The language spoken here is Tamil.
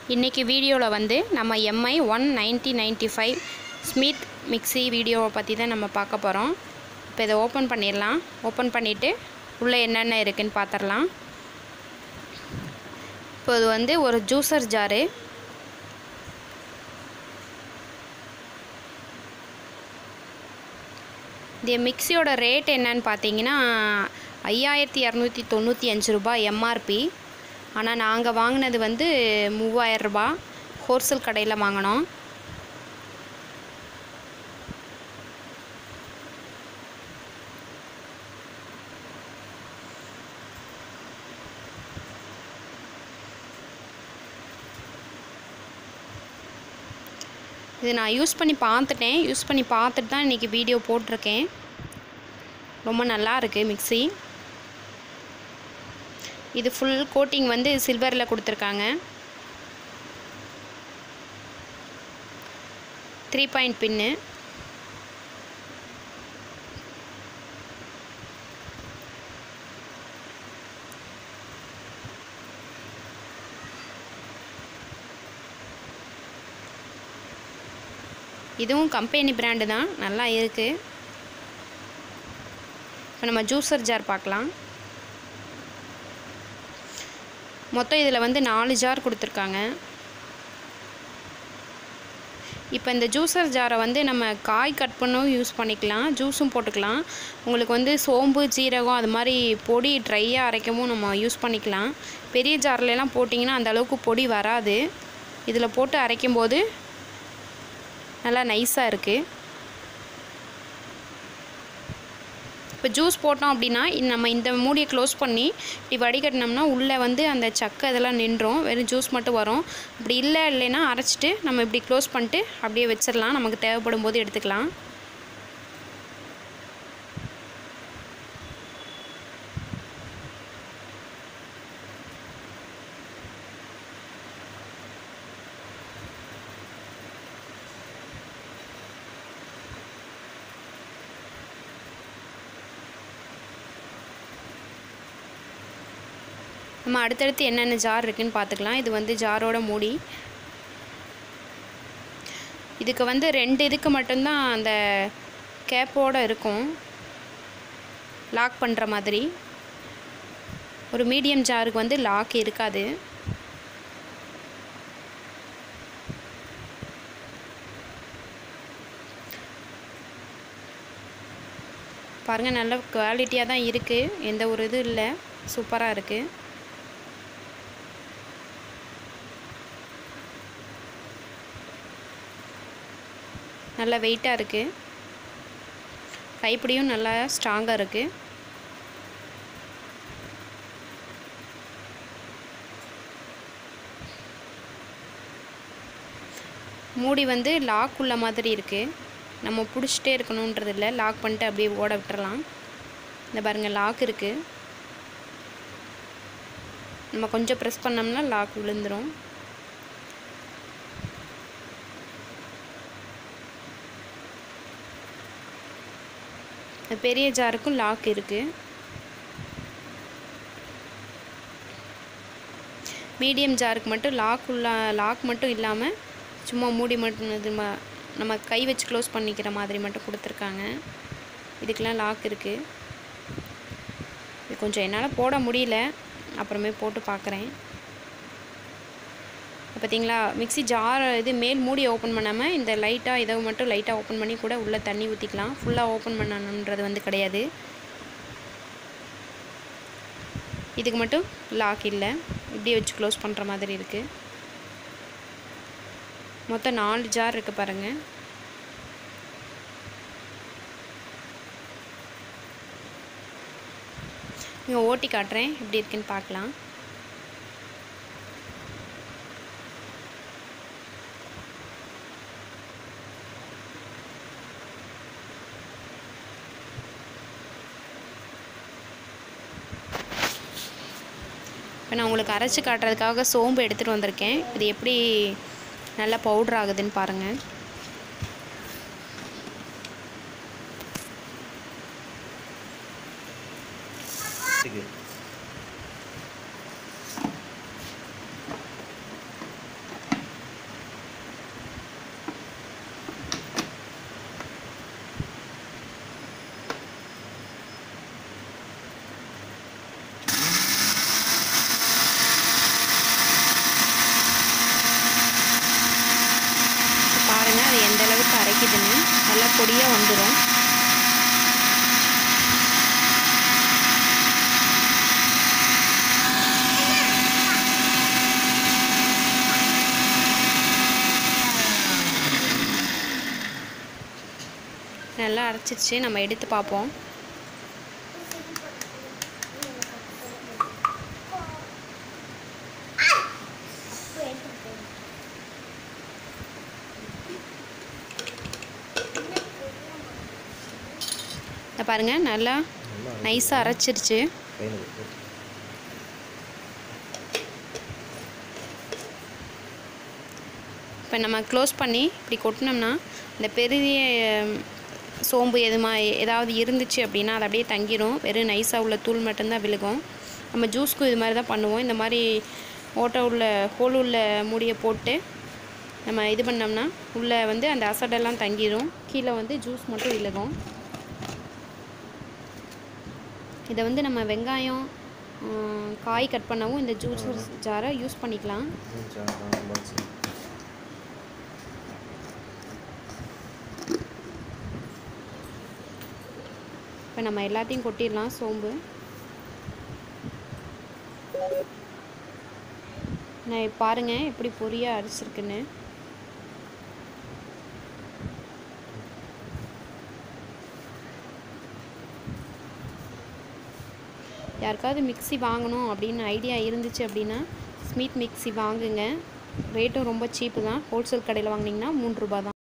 இன்றைக்கி வீடியோவில் வந்து நம்ம MI one ninety ninety five Smith mixie வீடியோவை பற்றி தான் நம்ம பார்க்க போகிறோம் இப்போ இதை ஓப்பன் பண்ணிடலாம் ஓப்பன் பண்ணிவிட்டு உள்ளே என்னென்ன இருக்குன்னு பார்த்துடலாம் இப்போ இது வந்து ஒரு ஜூஸர் ஜாரு இந்த மிக்ஸியோட ரேட் என்னன்னு பார்த்தீங்கன்னா ஐயாயிரத்தி இரநூத்தி தொண்ணூற்றி அஞ்சு ரூபாய் எம்ஆர்பி ஆனால் நாங்கள் வாங்கினது வந்து மூவாயிரம் ரூபாய் ஹோல்சேல் கடையில் வாங்கினோம் இது நான் யூஸ் பண்ணி பார்த்துட்டேன் யூஸ் பண்ணி பார்த்துட்டு தான் இன்றைக்கி வீடியோ போட்டிருக்கேன் ரொம்ப நல்லா இருக்குது மிக்ஸி இது ஃபுல் கோட்டிங் வந்து சில்வரில் கொடுத்துருக்காங்க த்ரீ பாயிண்ட் பின்னு இதுவும் கம்பெனி பிராண்டு தான் நல்லா இருக்குது இப்போ நம்ம ஜூஸர் ஜார் பார்க்கலாம் மொத்தம் இதில் வந்து நாலு ஜார் கொடுத்துருக்காங்க இப்போ இந்த ஜூஸர் ஜாரை வந்து நம்ம காய் கட் பண்ணவும் யூஸ் பண்ணிக்கலாம் ஜூஸும் போட்டுக்கலாம் உங்களுக்கு வந்து சோம்பு ஜீரகம் அது மாதிரி பொடி ட்ரையாக அரைக்கவும் நம்ம யூஸ் பண்ணிக்கலாம் பெரிய ஜார்லலாம் போட்டிங்கன்னா அந்த அளவுக்கு பொடி வராது இதில் போட்டு அரைக்கும்போது நல்லா நைஸாக இருக்குது இப்போ ஜூஸ் போட்டோம் அப்படின்னா நம்ம இந்த மூடியை க்ளோஸ் பண்ணி இப்படி வடிகட்டினோம்னா உள்ளே வந்து அந்த சக்கை இதெல்லாம் நின்றோம் வெறும் ஜூஸ் மட்டும் வரும் இப்படி இல்லை இல்லைன்னா அரைச்சிட்டு நம்ம இப்படி க்ளோஸ் பண்ணிட்டு அப்படியே வச்சிடலாம் நமக்கு தேவைப்படும் போது எடுத்துக்கலாம் நம்ம அடுத்தடுத்து என்னென்ன ஜார் இருக்குதுன்னு பார்த்துக்கலாம் இது வந்து ஜாரோட மூடி இதுக்கு வந்து ரெண்டு இதுக்கு மட்டும்தான் அந்த கேப்போடு இருக்கும் லாக் பண்ணுற மாதிரி ஒரு மீடியம் ஜாருக்கு வந்து லாக் இருக்காது பாருங்கள் நல்ல குவாலிட்டியாக தான் இருக்குது எந்த ஒரு இது இல்லை சூப்பராக இருக்குது நல்ல வெயிட்டாக இருக்குது கைப்பிடியும் நல்லா ஸ்ட்ராங்காக இருக்குது மூடி வந்து லாக் உள்ள மாதிரி இருக்குது நம்ம பிடிச்சிட்டே இருக்கணுன்றது இல்லை லாக் பண்ணிட்டு அப்படியே ஓட விட்டுறலாம் இந்த பாருங்கள் லாக் இருக்குது நம்ம கொஞ்சம் ப்ரெஸ் பண்ணோம்னா லாக் விழுந்துடும் பெரிய ஜாருக்கும் லாக் இருக்குது மீடியம் ஜாருக்கு மட்டும் லாக் உள்ள லாக் மட்டும் இல்லாமல் சும்மா மூடி மட்டும் இது நம்ம கை வச்சு க்ளோஸ் பண்ணிக்கிற மாதிரி மட்டும் கொடுத்துருக்காங்க இதுக்கெலாம் லாக் இருக்குது இது கொஞ்சம் என்னால் போட முடியல அப்புறமே போட்டு பார்க்குறேன் பார்த்தீங்களா மிக்ஸி ஜார் இது மேல் மூடி ஓப்பன் பண்ணாமல் இந்த லைட்டாக இதை மட்டும் லைட்டாக ஓப்பன் பண்ணி கூட உள்ளே தண்ணி ஊற்றிக்கலாம் ஃபுல்லாக ஓப்பன் பண்ணணுன்றது வந்து கிடையாது இதுக்கு மட்டும் லாக் இல்லை இப்படியே வச்சு க்ளோஸ் பண்ணுற மாதிரி இருக்குது மொத்தம் நாலு ஜார் இருக்குது பாருங்கள் இங்கே ஓட்டி காட்டுறேன் எப்படி இருக்குன்னு பார்க்கலாம் இப்போ நான் உங்களுக்கு அரைச்சி காட்டுறதுக்காக சோம்பு எடுத்துகிட்டு வந்திருக்கேன் இது எப்படி நல்லா பவுட்ரு ஆகுதுன்னு பாருங்கள் அரைக்குதுன்னு நல்லா பொடியாக வந்துடும் நல்லா அரைச்சிருச்சு நம்ம எடுத்து பார்ப்போம் இதை பாருங்கள் நல்லா நைஸாக அரைச்சிருச்சு கையில் கொடுத்து இப்போ நம்ம க்ளோஸ் பண்ணி இப்படி கொட்டினோம்னா இந்த பெரிய ம், சோம்பு எதுமா ஏதாவது இருந்துச்சு அப்படின்னா அது அப்படியே தங்கிரும் வெறும் நைஸாக உள்ள தூள் மட்டும்தான் விழுகும் நம்ம ஜூஸ்க்கும் இது மாதிரி தான் பண்ணுவோம் இந்த மாதிரி ஓட்டை உள்ள ஹோல் உள்ள மூடியை போட்டு நம்ம இது பண்ணோம்னா உள்ளே வந்து அந்த அசடெல்லாம் தங்கிரும் கீழே வந்து ஜூஸ் மட்டும் விழுகும் இதை வந்து நம்ம வெங்காயம் ம், காய் கட் பண்ணவும் இந்த ஜூஸ் ஜாரை யூஸ் பண்ணிக்கலாம் பாக்ஸ் இப்போ நம்ம எல்லாத்தையும் கொட்டிடலாம் சோம்பு நான் பாருங்கள் எப்படி பொரியாக அரிச்சிருக்குன்னு யாருக்காவது மிக்ஸி வாங்கணும் அப்படின்னு ஐடியா இருந்துச்சு அப்படின்னா ஸ்மித் மிக்ஸி வாங்குங்க ரேட்டும் ரொம்ப சீப்பு தான் ஹோல்சேல் கடையில் வாங்குனீங்கன்னா மூணு ரூபா தான்